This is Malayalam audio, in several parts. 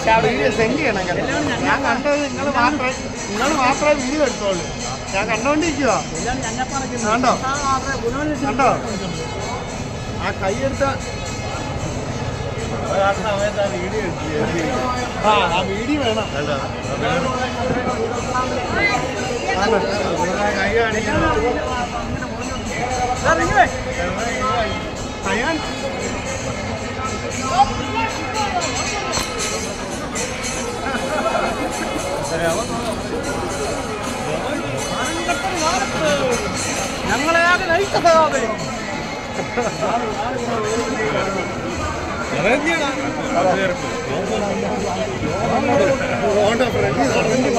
വീഡിയോ സെൻഡ് ചെയ്യണം കേട്ടോ ഞാൻ കണ്ടത് നിങ്ങൾ മാത്രമേ നിങ്ങൾ മാത്രമേ വീഡിയോ എടുത്തോളൂ ഞാൻ കണ്ടോണ്ടിരിക്കുവാ കണ്ടോ കണ്ടോ ആ കൈയെടുത്ത ആ ആ വീഡിയോ വേണം കൈ കാണിക്കണം കൈ ഞങ്ങളെ ആകെ നയിച്ച സഹാബേ ഓണ്ട ഫ്രണ്ട്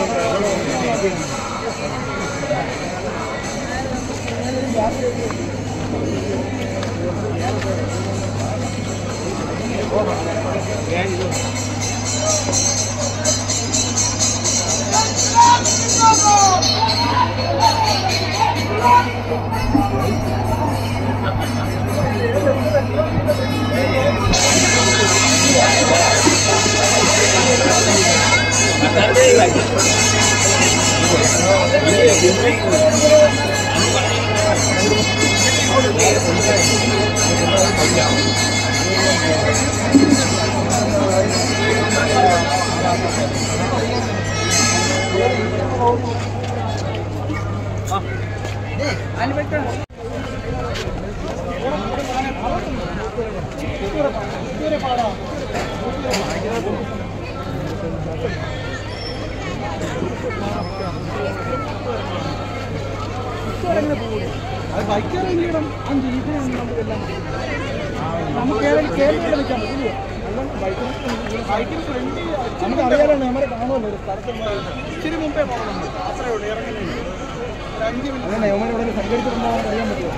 അത് ബൈക്കാർ ചെയ്യണം അഞ്ച് ഇതിന് നമുക്കെല്ലാം നമുക്ക് ഏതെങ്കിലും കേരളത്തിൽ നിൽക്കാൻ പറ്റില്ലേ ബൈക്കിന് ഫ്രണ്ട് നമുക്ക് അറിയാലോ നമ്മുടെ കാണുമല്ലോ ഒരു സ്ഥലത്ത് ഇച്ചിരി മുമ്പേ പോകണം നമ്മൾ അത്രേ ഉള്ളൂ ഇറങ്ങുന്നില്ല ഒരു അഞ്ച് മിനിറ്റ് അങ്ങനെ യവന്മാർ ഇവിടെ സംഘടിച്ചിട്ടുണ്ടോ അറിയാൻ പറ്റുമോ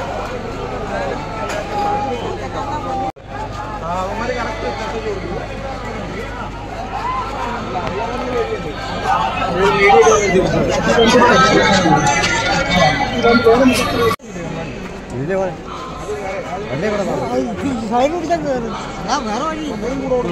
ആ അവന്മാർ കറക്റ്റ് എത്തിച്ചു കൊടുക്കും ഞാൻ വേറെ വഴി കൂടെ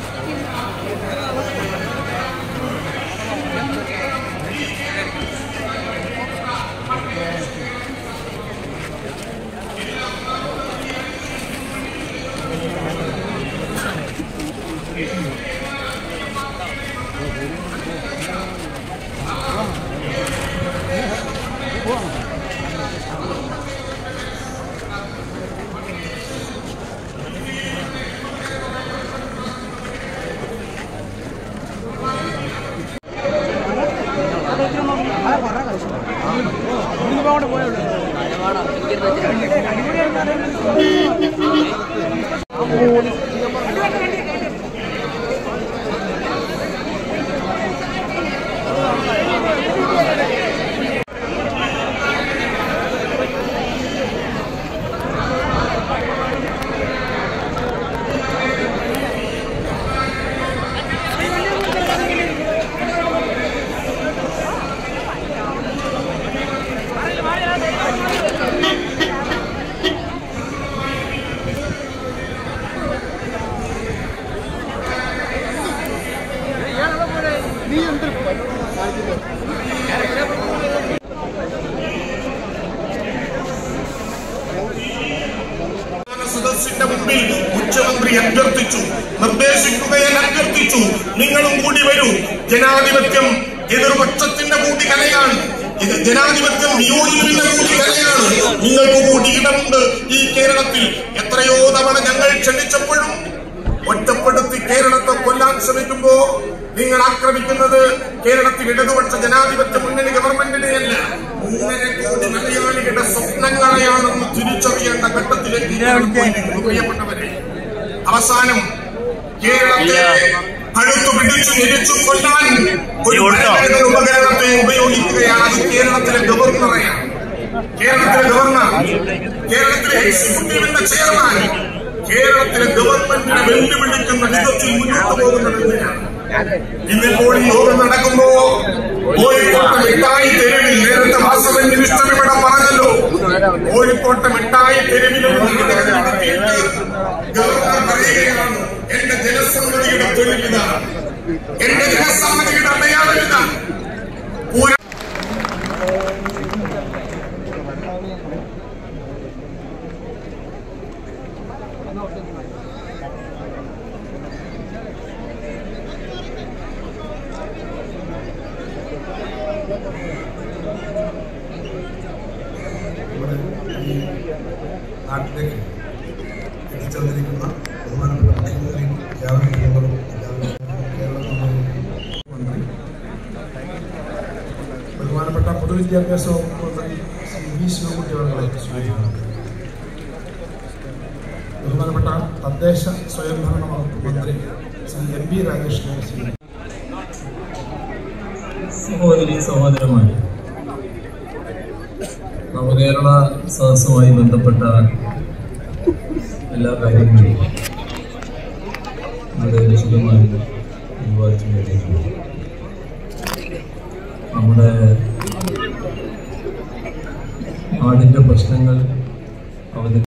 അങ്ങോട്ട് പോയുള്ളൂ നീ എന്ത് സദസ്സിന്റെ മുമ്പിൽ മുഖ്യമന്ത്രി അഭ്യർത്ഥിച്ചു നിർദ്ദേശിക്കുകയാൽ അഭ്യർത്ഥിച്ചു നിങ്ങളും കൂടി വരൂ ജനാധിപത്യം എതിർപക്ഷത്തിന്റെ കൂടി കലയാണ് ഇത് ജനാധിപത്യം യോജിപ്പിന്റെ കൂടി കലയാണ് നിങ്ങൾക്ക് കൂടി ഇടമുണ്ട് ഈ കേരളത്തിൽ എത്രയോ തവണ ഞങ്ങൾ ക്ഷണിച്ചപ്പോഴും ഒറ്റപ്പെടുത്തി കേരളത്തെ കൊല്ലാൻ ശ്രമിക്കുമ്പോ നിങ്ങൾ ആക്രമിക്കുന്നത് കേരളത്തിൽ ഇടതുപക്ഷ ജനാധിപത്യ മുന്നണി ഗവൺമെന്റിനെയല്ല മൂന്നര കോടി മലയാളികളുടെ സ്വപ്നങ്ങളെയാണെന്ന് തിരിച്ചറിയേണ്ട ഘട്ടത്തിലേക്ക് നിങ്ങൾ പോയിരിക്കുന്നു പ്രിയപ്പെട്ടവരെ അവസാനം കേരളത്തെ കഴുത്തു പിടിച്ചു ഞെരിച്ചു കൊല്ലാൻ ഒരു ഭരണഘടന ഉപകരണത്തെ ഉപയോഗിക്കുകയാണ് അത് കേരളത്തിലെ ഗവർണറെയാണ് കേരളത്തിലെ ഗവർണർ കേരളത്തിലെ എക്സിക്യൂട്ടീവിന്റെ ചെയർമാൻ കേരളത്തിലെ ഗവൺമെന്റിനെ വെല്ലുവിളിക്കുന്ന വിധത്തിൽ മുന്നോട്ട് പോകുന്നത് എന്തിനാണ് ഇന്നിപ്പോൾ ഈ യോഗം നടക്കുമ്പോ കോഴിക്കോട്ടെ മിഠായി തെരുവിൽ നേരത്തെ വാസവൻ മിനിസ്റ്റർ ഇവിടെ പറഞ്ഞല്ലോ കോഴിക്കോട്ടെ മിഠായി തെരുവിൽ ഒരു നാടകം നടത്തിയിട്ട് ഗവർണർ പറയുകയാണ് എന്റെ ജനസമ്മതിയുടെ തെളിവിതാണ് നമ്മുടെ ഈ നാട്ടിലേക്ക് എത്തിച്ചേർന്നിരിക്കുന്ന ബഹുമാനപ്പെട്ട മുഖ്യമന്ത്രിയും ക്യാബിനറ്റ് മെമ്പറും എല്ലാവരും കേരളത്തിലെ മന്ത്രി ബഹുമാനപ്പെട്ട പൊതുവിദ്യാഭ്യാസ വകുപ്പ് മന്ത്രി ശ്രീ വി ശിവകുട്ടി അവരുടെ സ്വാഗതം ബഹുമാനപ്പെട്ട തദ്ദേശ സ്വയംഭരണ വകുപ്പ് മന്ത്രി ശ്രീ എം പി രാജേഷിനെ സ്വീകരിച്ചു സഹോദരി സഹോദരന്മാർ നവകേരള സദസ്സുമായി ബന്ധപ്പെട്ട എല്ലാ കാര്യങ്ങളും ഇവിടെ വിശദമായി